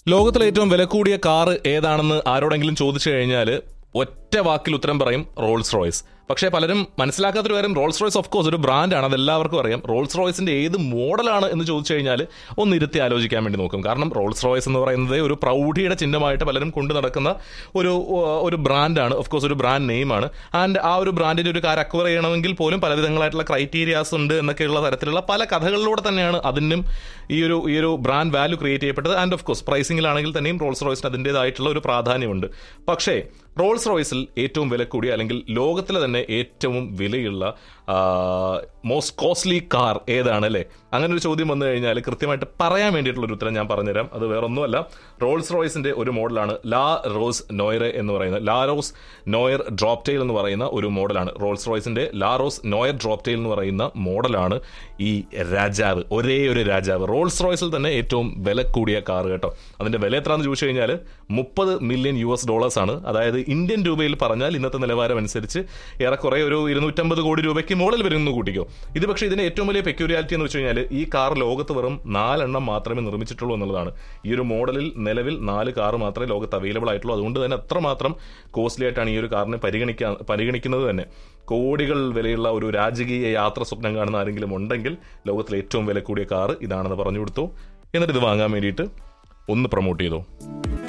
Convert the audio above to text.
ലോകത്തിലെ ഏറ്റവും വില കൂടിയ കാറ് ഏതാണെന്ന് ആരോടെങ്കിലും ചോദിച്ചു കഴിഞ്ഞാൽ ഒറ്റ വാക്കിൽ ഉത്തരം പറയും റോൾസ് റോയ്സ് പക്ഷേ പലരും മനസ്സിലാക്കാത്തൊരു കാര്യം റോൾസ് റോയ്സ് ഓഫ് കോഴ്സ് ഒരു ബ്രാൻഡാണ് അത് എല്ലാവർക്കും അറിയാം റോൾസ് റോയ്സിന്റെ ഏത് മോഡലാണ് എന്ന് ചോദിച്ചു കഴിഞ്ഞാൽ ഒന്ന് ഇരുത്തി ആലോചിക്കാൻ വേണ്ടി നോക്കും കാരണം റോൾസ് റോയ്സ് എന്ന് പറയുന്നത് ഒരു പ്രൗഢിയുടെ ചിഹ്നമായിട്ട് പലരും കൊണ്ടു നടക്കുന്ന ഒരു ഒരു ബ്രാൻഡാണ് ഓഫ് കോഴ്സ് ഒരു ബ്രാൻഡ് നെയിമാണ് ആൻഡ് ആ ഒരു ബ്രാൻഡിന്റെ ഒരു കാർ അക്വയർ ചെയ്യണമെങ്കിൽ പോലും പലവിധങ്ങളായിട്ടുള്ള ക്രൈറ്റീരിയാസ് ഉണ്ട് എന്നൊക്കെയുള്ള തരത്തിലുള്ള പല കഥകളിലൂടെ തന്നെയാണ് അതിനും ഈ ഒരു ഈ ഒരു ബ്രാൻഡ് വാല്യൂ ക്രിയേറ്റ് ചെയ്യപ്പെട്ടത് ആൻഡ് ഓഫ് കോഴ്സ് പ്രൈസിംഗിലാണെങ്കിൽ തന്നെയും റോൾസ് റോയ്സിന് അതിൻ്റെതായിട്ടുള്ള ഒരു പ്രാധാന്യമുണ്ട് പക്ഷേ റോൾസ് റോയ്സിൽ ഏറ്റവും വില കൂടിയ അല്ലെങ്കിൽ ലോകത്തിലെ തന്നെ ഏറ്റവും വിലയുള്ള മോസ്റ്റ് കോസ്റ്റ്ലി കാർ ഏതാണ് അല്ലേ അങ്ങനെ ഒരു ചോദ്യം വന്നു കഴിഞ്ഞാൽ കൃത്യമായിട്ട് പറയാൻ വേണ്ടിയിട്ടുള്ള ഒരു ഉത്തരം ഞാൻ പറഞ്ഞുതരാം അത് വേറെ ഒന്നുമല്ല റോൾസ് റോയ്സിന്റെ ഒരു മോഡലാണ് ലാ റോസ് നോയർ എന്ന് പറയുന്നത് ലാ റോസ് നോയർ ഡ്രോപ്പ് ടെയിൽ എന്ന് പറയുന്ന ഒരു മോഡലാണ് റോൾസ് റോയ്സിന്റെ ലാ റോസ് നോയർ ഡ്രോപ്പ് ടെയിൽ എന്ന് പറയുന്ന മോഡലാണ് ഈ രാജാവ് ഒരേ ഒരു രാജാവ് റോൾസ് റോയ്സിൽ തന്നെ ഏറ്റവും വില കൂടിയ കാർ കേട്ടോ അതിന്റെ വില എത്രയാണെന്ന് ചോദിച്ചു കഴിഞ്ഞാൽ മുപ്പത് മില്യൺ യു എസ് ഡോളേഴ്സ് ആണ് അതായത് ഇന്ത്യൻ രൂപയിൽ പറഞ്ഞാൽ ഇന്നത്തെ നിലവാരം അനുസരിച്ച് ഏറെക്കുറെ ഒരു ഇരുന്നൂറ്റമ്പത് കോടി രൂപയ്ക്ക് മുകളിൽ വരുന്നു കൂട്ടിക്കോ ഇത് പക്ഷേ ഇതിന്റെ ഏറ്റവും വലിയ പെക്യൂരിയാലിറ്റി എന്ന് വെച്ച് കഴിഞ്ഞാൽ ഈ കാർ ലോകത്ത് വെറും നാലെണ്ണം മാത്രമേ നിർമ്മിച്ചിട്ടുള്ളൂ എന്നുള്ളതാണ് ഈ ഒരു മോഡലിൽ നിലവിൽ നാല് കാർ മാത്രമേ ലോകത്ത് അവൈലബിൾ ആയിട്ടുള്ളൂ അതുകൊണ്ട് തന്നെ അത്രമാത്രം കോസ്റ്റ്ലി ആയിട്ടാണ് ഈ ഒരു കാറിനെ പരിഗണിക്കാൻ പരിഗണിക്കുന്നത് തന്നെ കോടികൾ വിലയുള്ള ഒരു രാജകീയ യാത്ര സ്വപ്നം കാണുന്ന ആരെങ്കിലും ഉണ്ടെങ്കിൽ ലോകത്തിലെ ഏറ്റവും വില കൂടിയ കാർ ഇതാണെന്ന് പറഞ്ഞു കൊടുത്തു എന്നിട്ട് ഇത് വാങ്ങാൻ വേണ്ടിയിട്ട് ഒന്ന് പ്രൊമോട്ട് ചെയ്തോ